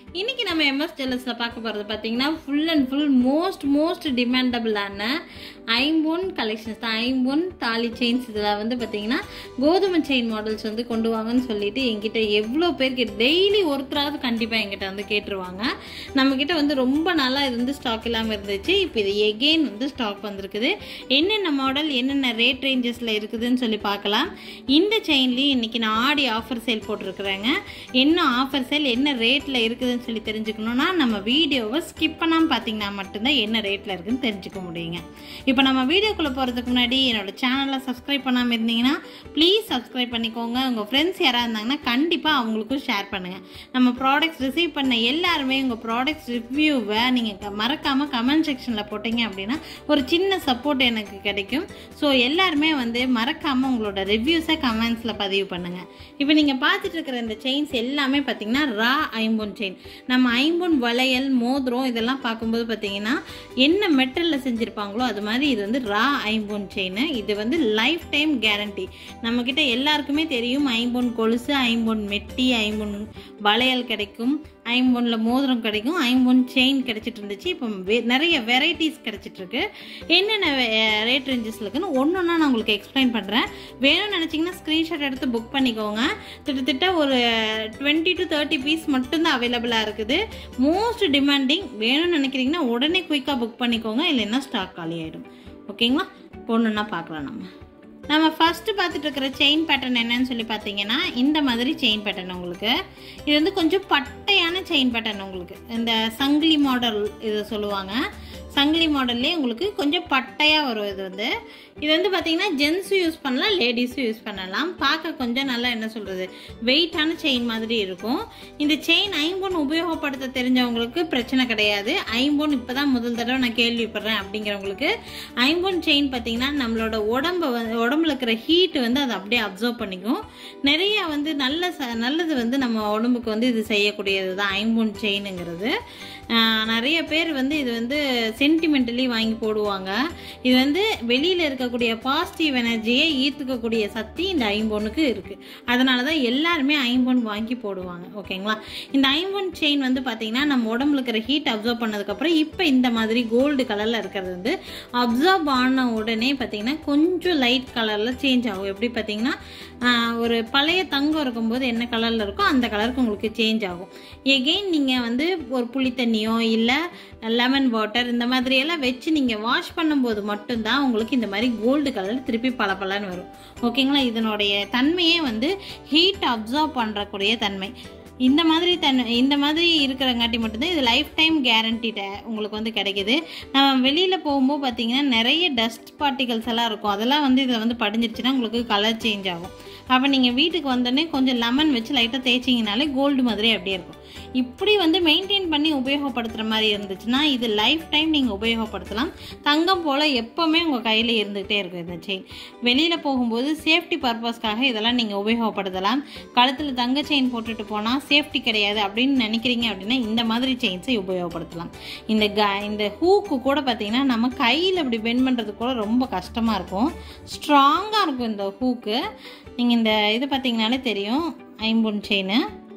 இன்னைக்கு நம்ம எம்எஸ் ஜுவல்லர்ஸில் பார்க்க போகிறது பார்த்தீங்கன்னா full and full most most டிமாண்டபிளான ஐம்பொன் கலெக்ஷன்ஸ் தான் ஐம்பொன் தாலி செயின்ஸ் இதில் வந்து பார்த்தீங்கன்னா கோதுமை செயின் மாடல்ஸ் வந்து கொண்டு வாங்கன்னு சொல்லிட்டு என்கிட்ட எவ்வளோ பேருக்கு டெய்லி ஒருத்தராவது கண்டிப்பாக என்கிட்ட வந்து கேட்டுருவாங்க நம்மக்கிட்ட வந்து ரொம்ப நாளாக இது வந்து ஸ்டாக் இல்லாமல் இருந்துச்சு இப்போ இது எகெயின் வந்து ஸ்டாக் வந்திருக்குது என்னென்ன மாடல் என்னென்ன ரேட் ரேஞ்சஸில் இருக்குதுன்னு சொல்லி பார்க்கலாம் இந்த செயின்லேயும் இன்னைக்கு நான் ஆடி ஆஃபர் சேல் போட்டிருக்கிறேங்க என்ன ஆஃபர் சேல் என்ன ரேட்டில் இருக்குதுன்னு சொல்லி தெரிஞ்சுக்கணுன்னா நம்ம வீடியோவை ஸ்கிப் பண்ணாமல் பார்த்தீங்கன்னா மட்டும்தான் என்ன ரேட்டில் இருக்குதுன்னு தெரிஞ்சுக்க முடியுங்க இப்போ நம்ம வீடியோக்குள்ளே போகிறதுக்கு முன்னாடி என்னோட சேனலை சப்ஸ்கிரைப் பண்ணாமல் இருந்தீங்கன்னா ப்ளீஸ் சப்ஸ்கிரைப் பண்ணிக்கோங்க உங்கள் ஃப்ரெண்ட்ஸ் யாராக இருந்தாங்கன்னா கண்டிப்பாக அவங்களுக்கும் ஷேர் பண்ணுங்கள் நம்ம ப்ராடக்ட்ஸ் ரிசீவ் பண்ண எல்லாருமே உங்கள் ப்ராடக்ட்ஸ் ரிவ்யூவை நீங்கள் மறக்காமல் கமெண்ட் செக்ஷனில் போட்டீங்க அப்படின்னா ஒரு சின்ன சப்போர்ட் எனக்கு கிடைக்கும் ஸோ எல்லாருமே வந்து மறக்காமல் உங்களோட ரிவ்யூஸை கமெண்ட்ஸில் பதிவு பண்ணுங்கள் இப்போ நீங்கள் பார்த்துட்டு இருக்கிற இந்த செயின்ஸ் எல்லாமே பார்த்தீங்கன்னா ரா ஐம்பொன் செயின் நம்ம ஐம்பொன் வளையல் மோதிரம் இதெல்லாம் பார்க்கும்போது பார்த்தீங்கன்னா என்ன மெட்டலில் செஞ்சுருப்பாங்களோ அது மாதிரி இது வந்து ரா ஐம்பொன் செயின் இது வந்து லைஃப் டைம் கேரண்டி நம்மக்கிட்ட எல்லாருக்குமே தெரியும் ஐம்பொன் கொலுசு ஐம்பொன் மெட்டி ஐம்பொன் வளையல் கிடைக்கும் ஐம்பொன்னில் மோதிரம் கிடைக்கும் ஐம்பொன் செயின் கிடைச்சிட்டு இருந்துச்சு இப்போ வெ- நிறைய வெரைட்டிஸ் கிடைச்சிட்டு இருக்கு என்னென்ன ரேட் ரேஞ்சஸில் இருக்குன்னு ஒன்று ஒன்றா நான் உங்களுக்கு எக்ஸ்பிளைன் பண்ணுறேன் வேணும்னு நினச்சிங்கன்னா ஸ்க்ரீன்ஷாட் எடுத்து புக் பண்ணிக்கோங்க கிட்டத்தட்ட ஒரு டுவெண்ட்டி டு தேர்ட்டி பீஸ் மட்டும்தான் அவைலபிளாக இருக்குது மோஸ்ட் டிமாண்டிங் வேணும்னு நினைக்கிறீங்கன்னா உடனே குயிக்காக புக் பண்ணிக்கோங்க இல்லைன்னா ஸ்டாக் காலி ஆகிடும் ஓகேங்களா ஒன்றுன்னா பார்க்கலாம் நம்ம நம்ம ஃபர்ஸ்ட் பார்த்துட்டு இருக்கிற செயின் பேட்டர்ன் என்னன்னு சொல்லி பார்த்தீங்கன்னா இந்த மாதிரி செயின் பேட்டர்ன் உங்களுக்கு இது வந்து கொஞ்சம் பட்டையான செயின் பேட்டர்ன் உங்களுக்கு இந்த சங்கிலி மாடல் இது சொல்லுவாங்க சங்கிலி மாடல்லே உங்களுக்கு கொஞ்சம் பட்டையாக வரும் இது வந்து இது வந்து பார்த்தீங்கன்னா ஜென்ஸும் யூஸ் பண்ணலாம் லேடிஸும் யூஸ் பண்ணலாம் பார்க்க கொஞ்சம் நல்லா என்ன சொல்கிறது வெயிட்டான செயின் மாதிரி இருக்கும் இந்த செயின் ஐம்பொன் உபயோகப்படுத்த தெரிஞ்சவங்களுக்கு பிரச்சனை கிடையாது ஐம்பொன் இப்போ தான் முதல் தடவை நான் கேள்விப்படுறேன் அப்படிங்கிறவங்களுக்கு ஐம்பொன் செயின் பார்த்தீங்கன்னா நம்மளோட உடம்ப வந்து உடம்புல இருக்கிற ஹீட் வந்து அதை அப்படியே அப்சர்வ் பண்ணிக்கும் நிறைய வந்து நல்ல ச நல்லது வந்து நம்ம உடம்புக்கு வந்து இது செய்யக்கூடியது தான் ஐம்பொன் செயினுங்கிறது ஆஹ் நிறைய பேர் வந்து இது வந்து சென்டிமெண்டலி வாங்கி போடுவாங்க இது வந்து வெளியில் இருக்கக்கூடிய பாசிட்டிவ் எனர்ஜியை ஈர்த்துக்கக்கூடிய சக்தி இந்த ஐம்பொன்னுக்கு இருக்குது அதனால தான் எல்லாருமே ஐம்பொன் வாங்கி போடுவாங்க ஓகேங்களா இந்த ஐம்பொன் செயின் வந்து பார்த்தீங்கன்னா நம்ம உடம்புல இருக்கிற ஹீட் அப்சர்வ் பண்ணதுக்கப்புறம் இப்போ இந்த மாதிரி கோல்டு கலரில் இருக்கிறது வந்து அப்சர்வ் ஆன உடனே பார்த்தீங்கன்னா கொஞ்சம் லைட் கலரில் சேஞ்ச் ஆகும் எப்படி பார்த்தீங்கன்னா ஆஹ் ஒரு பழைய தங்கம் இருக்கும்போது என்ன கலரில் இருக்கோ அந்த கலருக்கு உங்களுக்கு சேஞ்ச் ஆகும் எகெயின் நீங்கள் வந்து ஒரு புளி தண்ணியோ இல்லை லெமன் வாட்டர் இந்த மாதிரி எல்லாம் வச்சு நீங்கள் வாஷ் பண்ணும்போது மட்டும்தான் உங்களுக்கு இந்த மாதிரி கோல்டு கலர் திருப்பி பளபளன்னு வரும் ஓகேங்களா இதனுடைய தன்மையே வந்து ஹீட் அப்சர்வ் பண்ணுறக்கூடிய தன்மை இந்த மாதிரி தன் இந்த மாதிரி இருக்கிறங்காட்டி மட்டும்தான் இது லைஃப் டைம் கேரண்டிட உங்களுக்கு வந்து கிடைக்குது நம்ம வெளியில் போகும்போது பார்த்தீங்கன்னா நிறைய டஸ்ட் பார்ட்டிகல்ஸ் எல்லாம் இருக்கும் அதெல்லாம் வந்து இதில் வந்து படிஞ்சிருச்சுன்னா உங்களுக்கு கலர் சேஞ்ச் ஆகும் அப்போ நீங்கள் வீட்டுக்கு வந்தோடனே கொஞ்சம் லெமன் வச்சு லைட்டாக தேய்ச்சிங்கனாலே கோல்டு மாதிரி அப்படியே இருக்கும் இப்படி வந்து மெயின்டைன் பண்ணி உபயோகப்படுத்துகிற மாதிரி இருந்துச்சுன்னா இது லைஃப் டைம் நீங்கள் உபயோகப்படுத்தலாம் தங்கம் போல் எப்போவுமே உங்கள் கையில் இருந்துகிட்டே இருக்கும் இந்த செயின் வெளியில் போகும்போது சேஃப்டி பர்பஸ்க்காக இதெல்லாம் நீங்கள் உபயோகப்படுத்தலாம் கழுத்தில் தங்க செயின் போட்டுட்டு போனால் சேஃப்டி கிடையாது அப்படின்னு நினைக்கிறீங்க அப்படின்னா இந்த மாதிரி செயின்ஸை உபயோகப்படுத்தலாம் இந்த க இந்த ஹூக்கு கூட பார்த்தீங்கன்னா நம்ம கையில் இப்படி பெண்ட் பண்ணுறது கூட ரொம்ப கஷ்டமாக இருக்கும் ஸ்ட்ராங்காக இருக்கும் இந்த ஹூக்கு நீங்கள் இந்த இது பார்த்தீங்கனாலே தெரியும் ஐம்பொன் chain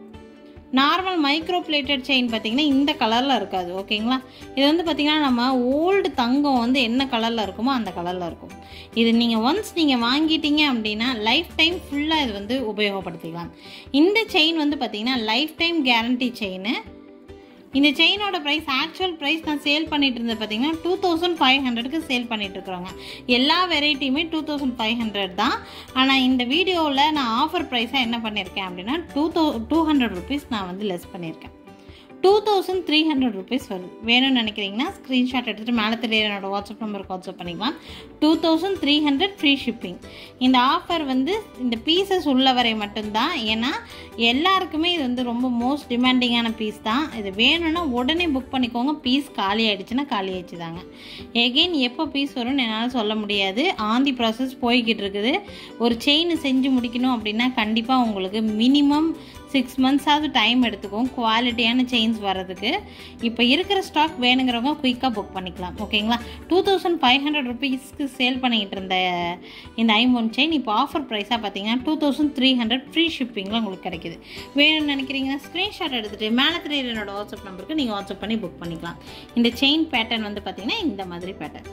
normal micro plated chain பார்த்தீங்கன்னா இந்த கலரில் இருக்காது ஓகேங்களா இது வந்து பார்த்தீங்கன்னா நம்ம ஓல்டு தங்கம் வந்து என்ன கலரில் இருக்குமோ அந்த கலரில் இருக்கும் இது நீங்கள் ஒன்ஸ் நீங்கள் வாங்கிட்டீங்க அப்படின்னா லைஃப் டைம் ஃபுல்லாக இது வந்து உபயோகப்படுத்திக்கலாம் இந்த செயின் வந்து பார்த்தீங்கன்னா லைஃப் டைம் கேரண்டி செயின் இந்த செயினோட ப்ரைஸ் ஆக்சுவல் ப்ரைஸ் நான் சேல் பண்ணிட்டு இருந்தது பார்த்தீங்கன்னா டூ தௌசண்ட் ஃபைவ் ஹண்ட்ரடுக்கு சேல் பண்ணிட்டு இருக்கிறோங்க எல்லா வெரைட்டியுமே டூ தௌசண்ட் ஃபைவ் ஹண்ட்ரட் தான் ஆனால் இந்த வீடியோவில் நான் ஆஃபர் ப்ரைஸாக என்ன பண்ணியிருக்கேன் அப்படின்னா டூ தௌ டூ ஹண்ட்ரட் ருபீஸ் நான் வந்து லெஸ் பண்ணியிருக்கேன் two thousand three hundred rupees வருது வேணும்னு நினைக்கிறீங்கன்னா ஸ்க்ரீன்ஷாட் எடுத்துகிட்டு மேலே தெரியற என்னோட வாட்ஸ்அப் நம்பருக்கு வாட்ஸ்அப் பண்ணிக்கலாம் two thousand three hundred free shipping இந்த ஆஃபர் வந்து இந்த பீசஸ் உள்ள வரை மட்டும்தான் ஏன்னா எல்லாருக்குமே இது வந்து ரொம்ப மோஸ்ட் டிமாண்டிங்கான பீஸ் தான் இது வேணும்னா உடனே புக் பண்ணிக்கோங்க பீஸ் காலி ஆயிடுச்சுன்னா காலி ஆயிடுச்சு தாங்க எகெயின் எப்போ பீஸ் வரும்னு என்னால் சொல்ல முடியாது ஆந்தி ப்ராசஸ் போய்கிட்டு இருக்குது ஒரு செயின் செஞ்சு முடிக்கணும் அப்படின்னா கண்டிப்பாக உங்களுக்கு மினிமம் சிக்ஸ் மந்த்ஸாவது டைம் எடுத்துக்கும் குவாலிட்டியான செயின்ஸ் வர்றதுக்கு இப்போ இருக்கிற ஸ்டாக் வேணுங்கிறவங்க குயிக்காக புக் பண்ணிக்கலாம் ஓகேங்களா டூ தௌசண்ட் ஃபைவ் ஹண்ட்ரட் ருபீஸ்க்கு சேல் பண்ணிக்கிட்டு இருந்த இந்த ஐம்பொன் செயின் இப்போ ஆஃபர் ப்ரைஸாக பார்த்தீங்கன்னா two thousand three hundred free ஷிப்பிங்கில் உங்களுக்கு கிடைக்குது வேணும்னு நினைக்கிறீங்கன்னா ஸ்க்ரீன்ஷாட் எடுத்துகிட்டு மேலே தெரியுற என்னோட வாட்ஸ்அப் நம்பருக்கு நீங்கள் வாட்ஸ்அப் பண்ணி புக் பண்ணிக்கலாம் இந்த செயின் பேட்டர்ன் வந்து பார்த்தீங்கன்னா இந்த மாதிரி பேட்டர்ன்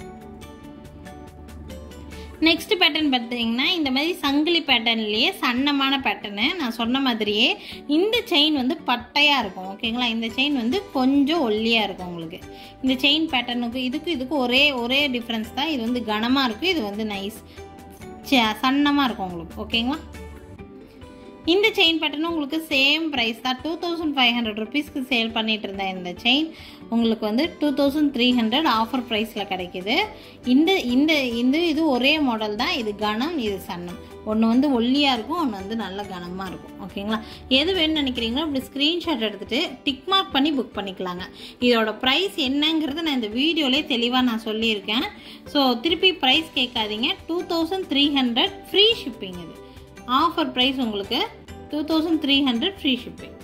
நெக்ஸ்ட் பேட்டர்ன் பார்த்தீங்கன்னா இந்த மாதிரி சங்கிலி பேட்டர்ன்லேயே சன்னமான பேட்டர்னு நான் சொன்ன மாதிரியே இந்த செயின் வந்து பட்டையாக இருக்கும் ஓகேங்களா இந்த செயின் வந்து கொஞ்சம் ஒல்லியாக இருக்கும் உங்களுக்கு இந்த செயின் பேட்டர்னுக்கு இதுக்கு இதுக்கு ஒரே ஒரே டிஃப்ரென்ஸ் தான் இது வந்து கனமாக இருக்கும் இது வந்து நைஸ் சன்னமாக இருக்கும் உங்களுக்கு ஓகேங்களா இந்த செயின் பேட்டர்னும் உங்களுக்கு சேம் ப்ரைஸ் தான் டூ தௌசண்ட் ஃபைவ் ஹண்ட்ரட் ருபீஸ்க்கு சேல் பண்ணிட்டு இருந்தேன் இந்த செயின் உங்களுக்கு வந்து two thousand three hundred offer ப்ரைஸில் கிடைக்கிது இந்த இந்த இந்த இது ஒரே மாடல் தான் இது கனம் இது சன்னம் ஒன்று வந்து ஒல்லியாக இருக்கும் ஒன்று வந்து நல்ல கனமாக இருக்கும் ஓகேங்களா எது வேணும்னு நினைக்கிறீங்களோ இப்படி ஸ்க்ரீன்ஷாட் எடுத்துகிட்டு டிக் மார்க் பண்ணி புக் பண்ணிக்கலாங்க இதோட ப்ரைஸ் என்னங்கிறது நான் இந்த வீடியோலேயே தெளிவாக நான் சொல்லியிருக்கேன் ஸோ திருப்பி ப்ரைஸ் கேட்காதீங்க two thousand three hundred free shipping இது ஆஃபர் ப்ரைஸ் உங்களுக்கு two thousand three hundred free shipping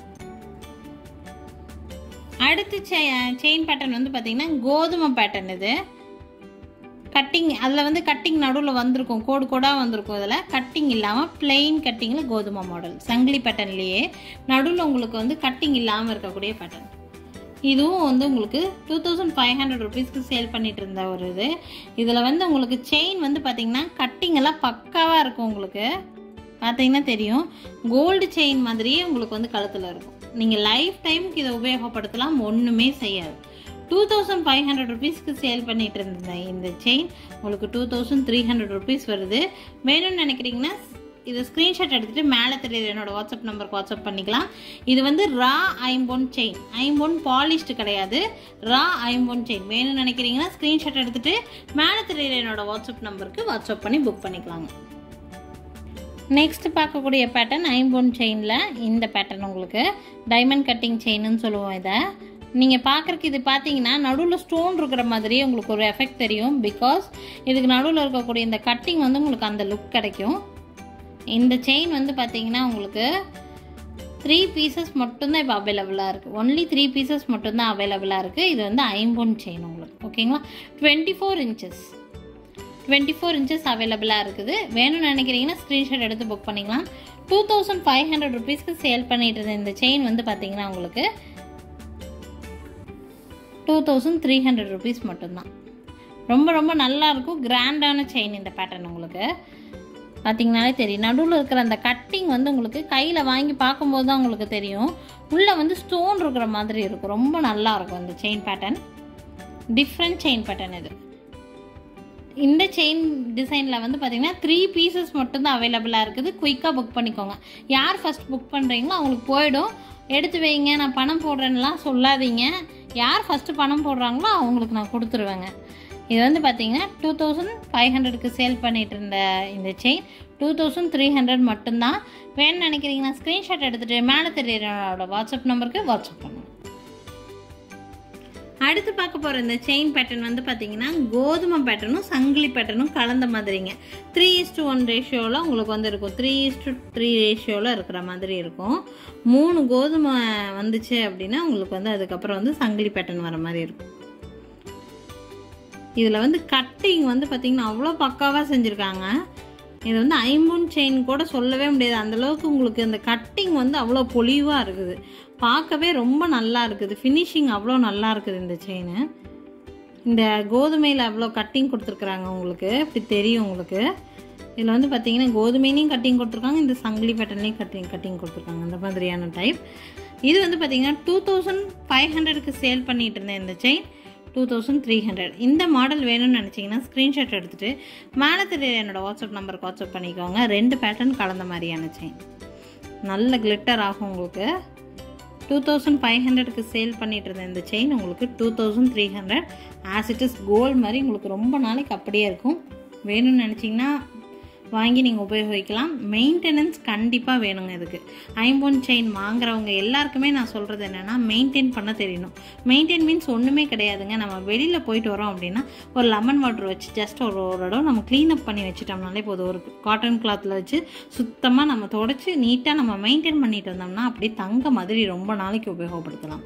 அடுத்து செயின் பேட்டர்ன் வந்து பார்த்தீங்கன்னா கோதுமை பேட்டர்ன் இது கட்டிங் அதில் வந்து கட்டிங் நடுவில் வந்திருக்கும் கோடு கோடாக வந்திருக்கும் இதில் கட்டிங் இல்லாமல் பிளெயின் கட்டிங்கில் கோதுமை மாடல் சங்கிலி பேட்டர்ன்லேயே நடுவில் உங்களுக்கு வந்து கட்டிங் இல்லாமல் இருக்கக்கூடிய பேட்டர்ன் இதுவும் வந்து உங்களுக்கு டூ தௌசண்ட் ஃபைவ் ஹண்ட்ரட் ருபீஸ்க்கு சேல் பண்ணிட்டு இருந்த ஒரு இது இதில் வந்து உங்களுக்கு செயின் வந்து பார்த்தீங்கன்னா கட்டிங் எல்லாம் பக்காவாக இருக்கும் உங்களுக்கு பார்த்தீங்கன்னா தெரியும் கோல்டு செயின் மாதிரியே உங்களுக்கு வந்து கழுத்தில் இருக்கும் நீங்கள் லைஃப் டைமுக்கு இதை உபயோகப்படுத்தலாம் ஒன்றுமே செய்யாது டூ தௌசண்ட் ஃபைவ் ஹண்ட்ரட் ருபீஸ்க்கு சேல் பண்ணிட்டு இருந்தேன் இந்த செயின் உங்களுக்கு two thousand three hundred rupees வருது வேணும்னு நினைக்கிறீங்கன்னா இதை ஸ்க்ரீன்ஷாட் எடுத்துகிட்டு மேலே தெரியுது என்னோட வாட்ஸ்அப் நம்பருக்கு வாட்ஸ்அப் பண்ணிக்கலாம் இது வந்து ரா ஐம்பொன் செயின் ஐம்பொன் பாலிஷ்டு கிடையாது ரா ஐம்பொன் செயின் வேணும்னு நினைக்கிறீங்கன்னா ஸ்க்ரீன்ஷாட் எடுத்துகிட்டு மேலே தெரியுற என்னோட வாட்ஸ்அப் நம்பருக்கு வாட்ஸ்அப் பண்ணி புக் பண்ணிக்கலாங்க நெக்ஸ்ட் பார்க்கக்கூடிய பேட்டர்ன் ஐம்பொன் செயினில் இந்த பேட்டர்ன் உங்களுக்கு டைமண்ட் கட்டிங் செயின்னு சொல்லுவோம் இதை நீங்கள் பார்க்குறக்கு இது பார்த்தீங்கன்னா நடுவில் ஸ்டோன் இருக்கிற மாதிரியே உங்களுக்கு ஒரு எஃபெக்ட் தெரியும் பிகாஸ் இதுக்கு நடுவில் இருக்கக்கூடிய இந்த கட்டிங் வந்து உங்களுக்கு அந்த லுக் கிடைக்கும் இந்த செயின் வந்து பார்த்தீங்கன்னா உங்களுக்கு த்ரீ பீசஸ் மட்டும்தான் இப்போ அவைலபிளாக இருக்குது ஒன்லி த்ரீ பீசஸ் மட்டும்தான் அவைலபிளாக இருக்குது இது வந்து ஐம்பொன் செயின் உங்களுக்கு ஓகேங்களா twenty four inches twenty four inches அவைலபிளாக இருக்குது வேணும்னு நினைக்கிறீங்கன்னா ஸ்க்ரீன்ஷாட் எடுத்து புக் பண்ணிக்கலாம் டூ தௌசண்ட் ஃபைவ் ஹண்ட்ரட் ருபீஸ்க்கு சேல் பண்ணிட்டு இருந்த இந்த செயின் வந்து பார்த்தீங்கன்னா உங்களுக்கு two thousand three hundred rupees மட்டும்தான் ரொம்ப ரொம்ப நல்லா இருக்கும் கிராண்டான செயின் இந்த பேட்டர்ன் உங்களுக்கு பார்த்தீங்கனாலே தெரியும் நடுவில் இருக்கிற அந்த கட்டிங் வந்து உங்களுக்கு கையில் வாங்கி பார்க்கும்போது தான் உங்களுக்கு தெரியும் உள்ளே வந்து ஸ்டோன் இருக்கிற மாதிரி இருக்கும் ரொம்ப நல்லா இருக்கும் இந்த chain pattern different chain pattern இது இந்த செயின் டிசைனில் வந்து பார்த்தீங்கன்னா த்ரீ பீசஸ் மட்டும்தான் அவைலபிளாக இருக்குது குயிக்காக புக் பண்ணிக்கோங்க யார் ஃபஸ்ட் புக் பண்ணுறீங்களோ அவங்களுக்கு போயிடும் எடுத்து வைங்க நான் பணம் போடுறேன்னுலாம் சொல்லாதீங்க யார் ஃபஸ்ட்டு பணம் போடுறாங்களோ அவங்களுக்கு நான் கொடுத்துருவேங்க இது வந்து பார்த்தீங்கன்னா டூ தௌசண்ட் ஃபைவ் ஹண்ட்ரடுக்கு சேல் பண்ணிட்டு இருந்த இந்த chain two thousand three hundred மட்டும்தான் வேணும்னு நினைக்கிறீங்கன்னா ஸ்க்ரீன்ஷாட் எடுத்துகிட்டு மேலே தெரியறோட வாட்ஸ்அப் நம்பருக்கு வாட்ஸ்அப் பண்ணுங்க அடுத்து பார்க்க போகிற இந்த செயின் பேட்டர்ன் வந்து பார்த்தீங்கன்னா கோதுமை பேட்டர்னும் சங்கிலி பேட்டர்னும் கலந்த மாதிரிங்க த்ரீ இஸ்டு ஒன் ரேஷியோவில் உங்களுக்கு வந்து இருக்கும் த்ரீ இஸ்டு த்ரீ ரேஷியோவில் இருக்கிற மாதிரி இருக்கும் மூணு கோதுமை வந்துச்சு அப்படின்னா உங்களுக்கு வந்து அதுக்கப்புறம் வந்து சங்கிலி பேட்டர்ன் வர மாதிரி இருக்கும் இதில் வந்து கட்டிங் வந்து பார்த்திங்கன்னா அவ்வளோ பக்காவாக செஞ்சுருக்காங்க இது வந்து ஐம்பொன் செயின் கூட சொல்லவே முடியாது அந்தளவுக்கு உங்களுக்கு அந்த கட்டிங் வந்து அவ்வளோ பொலிவாக இருக்குது பார்க்கவே ரொம்ப நல்லா இருக்குது ஃபினிஷிங் அவ்வளோ நல்லா இருக்குது இந்த செயின் இந்த கோதுமையில் அவ்வளோ கட்டிங் கொடுத்துருக்குறாங்க உங்களுக்கு இப்படி தெரியும் உங்களுக்கு இதில் வந்து பார்த்தீங்கன்னா கோதுமையிலையும் கட்டிங் கொடுத்துருக்காங்க இந்த சங்கிலி பேட்டர்லையும் கட்டிங் கட்டிங் கொடுத்துருக்காங்க அந்த மாதிரியான டைப் இது வந்து பார்த்தீங்கன்னா டூ தௌசண்ட் ஃபைவ் ஹண்ட்ரடுக்கு சேல் பண்ணிகிட்டு இருந்தேன் இந்த chain two thousand three hundred இந்த மாடல் வேணும்னு நினச்சிங்கன்னா ஸ்க்ரீன்ஷாட் எடுத்துகிட்டு மேலே தெரிய என்னோடய வாட்ஸ்அப் நம்பருக்கு வாட்ஸ்அப் பண்ணிக்கோங்க ரெண்டு பேட்டர்ன் கலந்த மாதிரியான செயின் நல்ல கிளிட்டர் ஆகும் உங்களுக்கு டூ தௌசண்ட் ஃபைவ் ஹண்ட்ரடுக்கு சேல் பண்ணிட்டு இருந்த இந்த செயின் உங்களுக்கு two thousand three hundred as it is gold மாதிரி உங்களுக்கு ரொம்ப நாளைக்கு அப்படியே இருக்கும் வேணும்னு நினச்சிங்கன்னா வாங்கி நீங்கள் உபயோகிக்கலாம் மெயின்டெனன்ஸ் கண்டிப்பாக வேணுங்க இதுக்கு ஐம்பொன் செயின் வாங்குறவங்க எல்லாருக்குமே நான் சொல்கிறது என்னென்னா மெயின்டைன் பண்ண தெரியணும் மெயின்டைன் மீன்ஸ் ஒன்றுமே கிடையாதுங்க நம்ம வெளியில் போயிட்டு வரோம் அப்படின்னா ஒரு லெமன் வாட்டர் வச்சு ஜஸ்ட் ஒரு ஒரு இடம் நம்ம க்ளீன் அப் பண்ணி வச்சுட்டோம்னாலே போதும் ஒரு காட்டன் கிளாத்தில் வச்சு சுத்தமாக நம்ம தொடச்சி நீட்டாக நம்ம மெயின்டைன் பண்ணிட்டு வந்தோம்னா அப்படியே தங்க மாதிரி ரொம்ப நாளைக்கு உபயோகப்படுத்தலாம்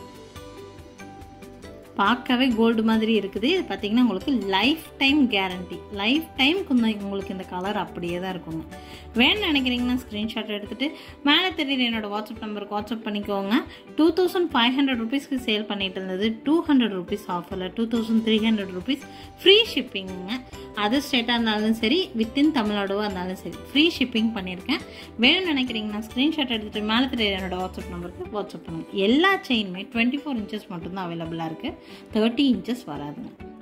பார்க்கவே கோல்டு மாதிரி இருக்குது இது பார்த்தீங்கன்னா உங்களுக்கு லைஃப் டைம் கேரண்டி லைஃப் டைம்க்கு உங்களுக்கு இந்த கலர் அப்படியே தான் இருக்குங்க வேணும்னு நினைக்கிறீங்கன்னா ஸ்க்ரீன்ஷாட் எடுத்துகிட்டு மேலே தெரியுற என்னோட வாட்ஸ்அப் நம்பருக்கு வாட்ஸ்அப் பண்ணிக்கோங்க டூ தௌசண்ட் ஃபைவ் ஹண்ட்ரட் ருபீஸ்க்கு சேல் பண்ணிட்டு இருந்தது டூ ஹண்ட்ரட் ருபீஸ் ஆஃபரில் two thousand three hundred rupees free ஷிப்பிங்குங்க அதர் ஸ்டேட்டாக இருந்தாலும் சரி வித்தின் தமிழ்நாடுவாக இருந்தாலும் சரி ஃப்ரீ ஷிப்பிங் பண்ணியிருக்கேன் வேணும்னு நினைக்கிறீங்கன்னா ஸ்க்ரீன்ஷாட் எடுத்துகிட்டு மேலே தெரியுற என்னோட வாட்ஸ்அப் நம்பருக்கு வாட்ஸ்அப் பண்ணுங்கள் எல்லா செயினுமே டுவெண்ட்டி ஃபோர் இன்ச்சஸ் மட்டும்தான் அவைலபிளாக இருக்குது தேர்ட்டி இன்ச்சஸ் வராதுங்க